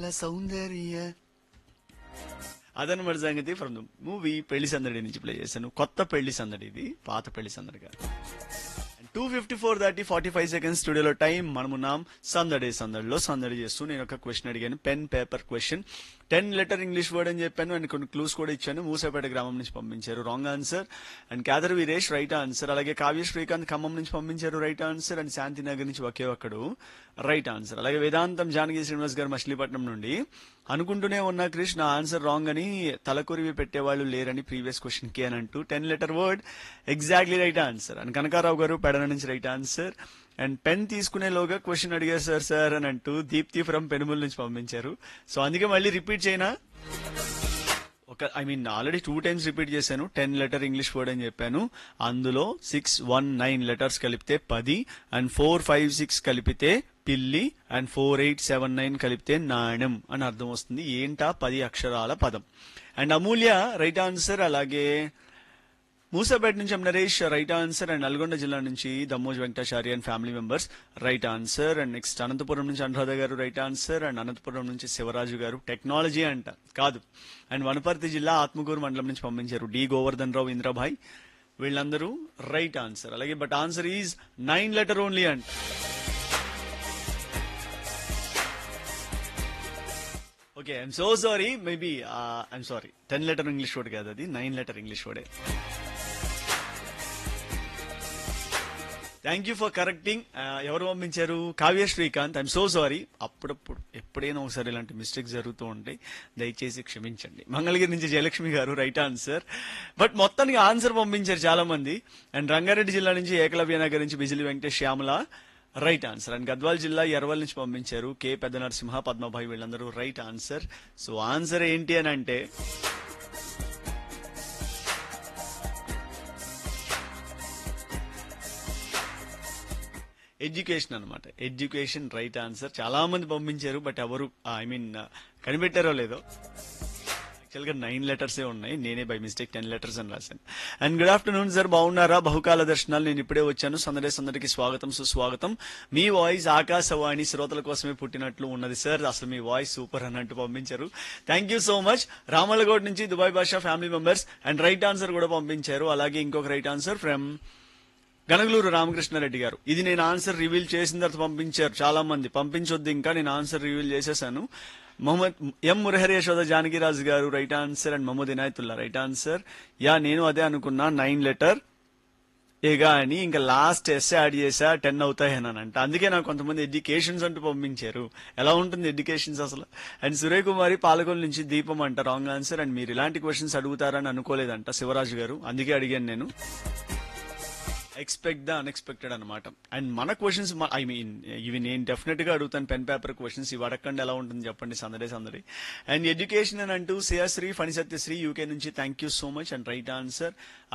సౌందర్య అదనమాట సంగతి from the movie పెళ్లి సందడి నుంచి ప్లే చేశాను కొత్త పెళ్లి సందడి ఇది పాత పెళ్లి సందడి కాదు two fifty four thirty forty five seconds స్టూడియోలో టైం మనమున్నాం సందడి సందడిలో సందడి చేస్తూ నేను ఒక క్వశ్చన్ అడిగాను pen paper question ten letter English word అని చెప్పాను అండ్ కొన్ని క్లూస్ కూడా ఇచ్చాను మూసేపేట గ్రామం నుంచి పంపించారు wrong answer and Kedar Veeresh right answer అలాగే కావ్య శ్రీకాంత్ ఖమ్మం నుంచి పంపించారు రైట్ ఆన్సర్ అండ్ శాంతినగర్ నుంచి ఒకే ఒక్కడు రైట్ ఆన్సర్ అలాగే వేదాంతం జానకి శ్రీనివాస్ గారు మచిలీపట్నం నుండి అనుకుంటూనే ఉన్నా క్రిష్ నా ఆన్సర్ రాంగ్ అని తలకొరివి పెట్టేవాళ్ళు లేరని ప్రీవియస్ క్వశ్చన్ కి అని అంటూ ten letter word exactly right answer and Kanakarao garu Pedana నుంచి రైట్ ఆన్సర్ అండ్ పెన్ తీసుకునేలోగా క్వశ్చన్ అడిగారు సార్ సార్ అని అంటూ దీప్తి ఫ్రమ్ పెనుమల నుంచి పంపించారు సో అందుకే మళ్ళీ రిపీట్ చేయనా ఒక I mean already two times repeat చేశాను టెన్ లెటర్ ఇంగ్లీష్ వర్డ్ అని చెప్పాను అందులో సిక్స్ వన్ నైన్ లెటర్స్ కలిపితే పది అండ్ ఫోర్ ఫైవ్ సిక్స్ కలిపితే పిల్లి and four eight seven nine కలిపితే నాణ్యం అని అర్థం వస్తుంది ఏంటా పది అక్షరాల పదం అండ్ అమూల్య రైట్ ఆన్సర్ అలాగే మూసాపేట నుంచి M Naresh right answer and Nalgonda జిల్లా నుంచి Dammoj Venkatachari and family members right answer and next Anantapuram నుంచి అనురాధ గారు రైట్ ఆన్సర్ అండ్ అనంతపురం నుంచి శివరాజు గారు టెక్నాలజీ అంట కాదు అండ్ వనపర్తి జిల్లా ఆత్మకూరు మండలం నుంచి పంపించారు డి గోవర్ధన్ రావు ఇంద్రభాయ్ వీళ్ళందరూ రైట్ ఆన్సర్ అలాగే but answer is nine letter only అంట okay I'm so sorry maybe I'm sorry ten letter English word కాదు అది నైన్ లెటర్ ఇంగ్లీష్ వర్డే థ్యాంక్ యూ ఫర్ కరెక్టింగ్ ఎవరు పంపించారు Kavya Srikanth I'm so sorry అప్పుడప్పుడు ఎప్పుడైనా ఒకసారి ఇలాంటి మిస్టేక్స్ జరుగుతూ ఉంటాయి దయచేసి క్షమించండి మంగళగిరి నుంచి Jayalakshmi garu right answer but మొత్తానికి ఆన్సర్ పంపించారు చాలా మంది అండ్ రంగారెడ్డి జిల్లా నుంచి ఏకలవ్య నగర్ నుంచి Bijili Venkatesh Shyamala right answer and Gadwal జిల్లా ఎర్వల్ నుంచి పంపించారు కే పెద్ద నరసింహ పద్మభాయ్ వీళ్ళందరూ రైట్ ఆన్సర్ సో ఆన్సర్ ఏంటి అని అంటే ఎడ్యుకేషన్ అన్నమాట ఎడ్యుకేషన్ రైట్ ఆన్సర్ చాలా మంది పంపించారు బట్ ఎవరు ఐ మీన్ కనిపెట్టారో లేదో యాక్చువల్ గా నైన్ లెటర్స్ ఉన్నాయి నేనే బై మిస్టేక్ టెన్ లెటర్స్ అని రాశాను అండ్ గుడ్ ఆఫ్టర్నూన్ సార్ బాగున్నారా బహుకాల దర్శనాలు నేను ఇప్పుడే వచ్చాను సందడే సందడికి స్వాగతం సుస్వాగతం మీ వాయిస్ ఆకాశవాణి శ్రోతల కోసమే పుట్టినట్లు ఉన్నది సార్ అసలు మీ వాయిస్ సూపర్ అన్నట్టు పంపించారు thank you so much Ramalagoud నుంచి Dubai Basha family members and right answer కూడా పంపించారు అలాగే ఇంకొక right answer from Ganagaluru Ramakrishnareddy garu ఇది నేను ఆన్సర్ రివీల్ చేసిన తర్వాత పంపించారు చాలా మంది పంపించొద్దు ఇంకా నేను ఆన్సర్ రివీల్ చేసేసాను మొహమ్మద్ ఎం Murahari Yashoda Janakiraju garu right answer and Mohammed Inayatullah right answer yeah నేను అదే అనుకున్నా నైన్ లెటర్ ఏగా అని ఇంకా లాస్ట్ ఎస్ యాడ్ చేసా టెన్ అవుతాయి అని అంట అందుకే నాకు కొంతమంది ఎడ్యుకేషన్స్ అంటూ పంపించారు ఎలా ఉంటుంది ఎడ్యుకేషన్స్ అసలు అండ్ సూర్య కుమారి పాలకొల్ నుంచి దీపం అంట రాంగ్ ఆన్సర్ అండ్ మీరు ఇలాంటి క్వశ్చన్స్ అడుగుతారని అనుకోలేదంట శివరాజు గారు అందుకే అడిగాను నేను ఎక్స్పెక్ట్ ద అన్ఎక్స్పెక్టెడ్ అనమాట అండ్ మన క్వశ్చన్స్ ఐ మీన్ ఇవి నేను డెఫినెట్ గా అడుగుతాను పెన్ పేపర్ క్వశ్చన్స్ ఇవి అడగండి ఎలా ఉంటుంది చెప్పండి సందడే సందడి అండ్ ఎడ్యుకేషన్ అని అంటూ సియాశ్రీ ఫణి సత్యశ్రీ యూకే నుంచి thank you so much and right answer